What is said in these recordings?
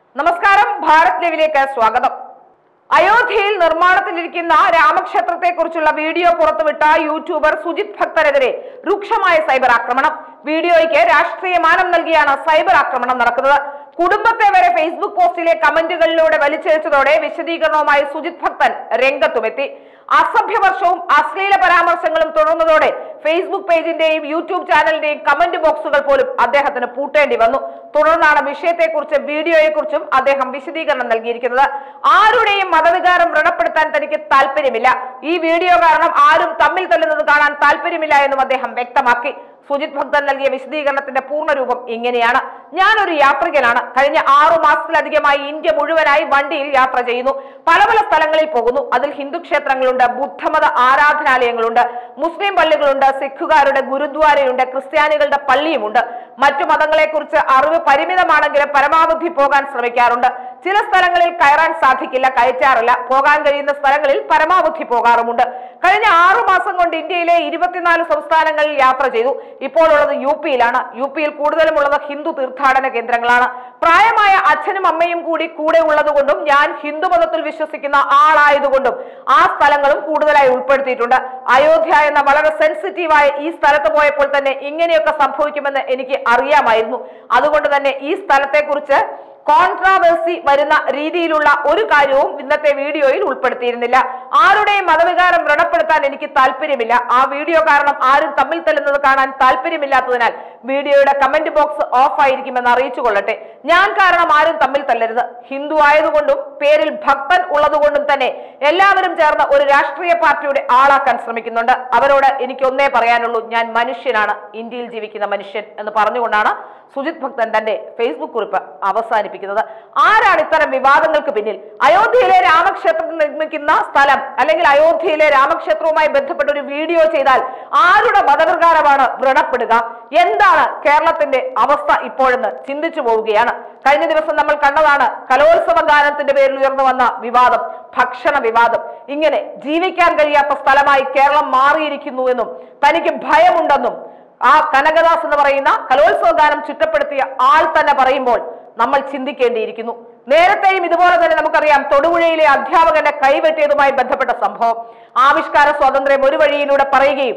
നമസ്കാരം ഭാരത് ലൈവിലേക്ക് സ്വാഗതം അയോധ്യയിൽ നിർമ്മാണത്തിലിരിക്കുന്ന രാമക്ഷേത്രത്തെ കുറിച്ചുള്ള വീഡിയോ പുറത്തുവിട്ട യൂട്യൂബർ സുജിത് ഭക്തനെതിരെ രൂക്ഷമായ സൈബർ ആക്രമണം വീഡിയോയ്ക്ക് രാഷ്ട്രീയ മാനം നൽകിയാണ് സൈബർ ആക്രമണം നടക്കുന്നത് കുടുംബത്തെ വരെ ഫേസ്ബുക്ക് പോസ്റ്റിലെ കമന്റുകളിലൂടെ വലിച്ചിഴച്ചതോടെ വിശദീകരണവുമായി സുജിത് ഭക്തൻ രംഗത്തുമെത്തി അസഭ്യവർഷവും അശ്ലീല പരാമർശങ്ങളും തുടർന്നതോടെ ഫേസ്ബുക്ക് പേജിന്റെയും യൂട്യൂബ് ചാനലിന്റെയും കമന്റ് ബോക്സുകൾ പോലും അദ്ദേഹത്തിന് പൂട്ടേണ്ടി വന്നു തുടർന്നാണ് വിഷയത്തെക്കുറിച്ച് വീഡിയോയെക്കുറിച്ചും അദ്ദേഹം വിശദീകരണം നൽകിയിരിക്കുന്നത് ആരുടെയും മതവികാരം വ്രണപ്പെടുത്താൻ തനിക്ക് താല്പര്യമില്ല ഈ വീഡിയോ കാരണം ആരും തമ്മിൽ തല്ലുന്നത് കാണാൻ താല്പര്യമില്ല എന്നും അദ്ദേഹം വ്യക്തമാക്കി സുജിത് ഭക്തൻ നൽകിയ വിശദീകരണത്തിന്റെ പൂർണ്ണരൂപം ഇങ്ങനെയാണ് ഞാനൊരു യാത്രികനാണ് കഴിഞ്ഞ ആറു മാസത്തിലധികമായി ഇന്ത്യ മുഴുവനായി വണ്ടിയിൽ യാത്ര ചെയ്യുന്നു പല പല സ്ഥലങ്ങളിൽ പോകുന്നു അതിൽ ഹിന്ദു ക്ഷേത്രങ്ങളുണ്ട് ബുദ്ധമത ആരാധനാലയങ്ങളുണ്ട് മുസ്ലിം പള്ളികളുണ്ട് സിഖുകാരുടെ ഗുരുദ്വാരയുണ്ട് ക്രിസ്ത്യാനികളുടെ പള്ളിയുമുണ്ട് മറ്റു മതങ്ങളെക്കുറിച്ച് അറിവ് പരിമിതമാണെങ്കിലും പരമാവധി പോകാൻ ശ്രമിക്കാറുണ്ട് ചില സ്ഥലങ്ങളിൽ കയറാൻ സാധിക്കില്ല കയറ്റാറില്ല പോകാൻ കഴിയുന്ന സ്ഥലങ്ങളിൽ പരമാവധി പോകാറുമുണ്ട് കഴിഞ്ഞ ആറു മാസം കൊണ്ട് ഇന്ത്യയിലെ ഇരുപത്തിനാല് സംസ്ഥാനങ്ങളിൽ യാത്ര ചെയ്തു ഇപ്പോൾ ഉള്ളത് യു പിയിലാണ് യു പിയിൽ കൂടുതലും ഉള്ളത് ഹിന്ദു തീർത്ഥാടന കേന്ദ്രങ്ങളാണ് പ്രായമായ അച്ഛനും അമ്മയും കൂടി കൂടെ ഉള്ളതുകൊണ്ടും ഞാൻ ഹിന്ദു മതത്തിൽ വിശ്വസിക്കുന്ന ആളായതുകൊണ്ടും ആ സ്ഥലങ്ങളും കൂടുതലായി ഉൾപ്പെടുത്തിയിട്ടുണ്ട് അയോധ്യ എന്ന വളരെ സെൻസിറ്റീവായ ഈ സ്ഥലത്ത് പോയപ്പോൾ തന്നെ ഇങ്ങനെയൊക്കെ സംഭവിക്കുമെന്ന് എനിക്ക് അറിയാമായിരുന്നു അതുകൊണ്ട് തന്നെ ഈ സ്ഥലത്തെക്കുറിച്ച് കോൺട്രാവേഴ്സി വരുന്ന രീതിയിലുള്ള ഒരു കാര്യവും ഇന്നത്തെ വീഡിയോയിൽ ഉൾപ്പെടുത്തിയിരുന്നില്ല ആരുടെയും മതവികാരം വ്രണപ്പെടുത്താൻ എനിക്ക് താല്പര്യമില്ല ആ വീഡിയോ കാരണം ആരും തമ്മിൽ തല്ലുന്നത് കാണാൻ താല്പര്യമില്ലാത്തതിനാൽ വീഡിയോയുടെ കമന്റ് ബോക്സ് ഓഫ് ആയിരിക്കുമെന്ന് അറിയിച്ചു കൊള്ളട്ടെ ഞാൻ കാരണം ആരും തമ്മിൽ തല്ലരുത് ഹിന്ദു ആയതുകൊണ്ടും പേരിൽ ഭക്തൻ ഉള്ളതുകൊണ്ടും തന്നെ എല്ലാവരും ചേർന്ന് ഒരു രാഷ്ട്രീയ പാർട്ടിയുടെ ആളാക്കാൻ ശ്രമിക്കുന്നുണ്ട് അവരോട് എനിക്ക് ഒന്നേ പറയാനുള്ളൂ ഞാൻ മനുഷ്യനാണ് ഇന്ത്യയിൽ ജീവിക്കുന്ന മനുഷ്യൻ എന്ന് പറഞ്ഞുകൊണ്ടാണ് സുജിത് ഭക്തൻ തന്റെ ഫേസ്ബുക്ക് കുറിപ്പ് അവസാനിപ്പിക്കുന്നത് ആരാണ് ഇത്തരം വിവാദങ്ങൾക്ക് പിന്നിൽ അയോധ്യയിലെ രാമക്ഷേത്രത്തിൽ നിർമ്മിക്കുന്ന സ്ഥലം അല്ലെങ്കിൽ അയോധ്യയിലെ രാമക്ഷേത്രവുമായി ബന്ധപ്പെട്ട ഒരു വീഡിയോ ചെയ്താൽ ആരുടെ മതപ്രകാരമാണ് വ്രണപ്പെടുക എന്താണ് കേരളത്തിന്റെ അവസ്ഥ ഇപ്പോഴെന്ന് ചിന്തിച്ചു പോവുകയാണ് കഴിഞ്ഞ ദിവസം നമ്മൾ കണ്ടതാണ് കലോത്സവ ഗാനത്തിന്റെ പേരിൽ ഉയർന്നു വന്ന വിവാദം ഭക്ഷണ വിവാദം ഇങ്ങനെ ജീവിക്കാൻ കഴിയാത്ത സ്ഥലമായി കേരളം മാറിയിരിക്കുന്നു എന്നും തനിക്ക് ഭയമുണ്ടെന്നും ആ കനകദാസ് എന്ന് പറയുന്ന കലോത്സവ ഗാനം ചുറ്റപ്പെടുത്തിയ ആൾ തന്നെ പറയുമ്പോൾ നമ്മൾ ചിന്തിക്കേണ്ടിയിരിക്കുന്നു നേരത്തെയും ഇതുപോലെ തന്നെ നമുക്കറിയാം തൊടുപുഴയിലെ അധ്യാപകന്റെ കൈവെട്ടിയതുമായി ബന്ധപ്പെട്ട സംഭവം ആവിഷ്കാര സ്വാതന്ത്ര്യം ഒരു വഴിയിലൂടെ പറയുകയും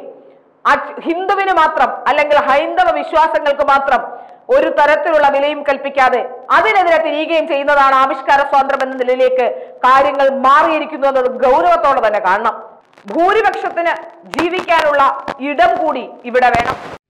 അ- ഹിന്ദുവിന് മാത്രം അല്ലെങ്കിൽ ഹൈന്ദവ വിശ്വാസങ്ങൾക്ക് മാത്രം ഒരു തരത്തിലുള്ള വിലയും കൽപ്പിക്കാതെ അതിനെതിരെ തിരിയുകയും ചെയ്യുന്നതാണ് ആവിഷ്കാര സ്വാതന്ത്ര്യം എന്ന നിലയിലേക്ക് കാര്യങ്ങൾ മാറിയിരിക്കുന്നു എന്നത് ഗൗരവത്തോടെ തന്നെ കാണണം ഭൂരിപക്ഷത്തിന് ജീവിക്കാനുള്ള ഇടം കൂടി ഇവിടെ വേണം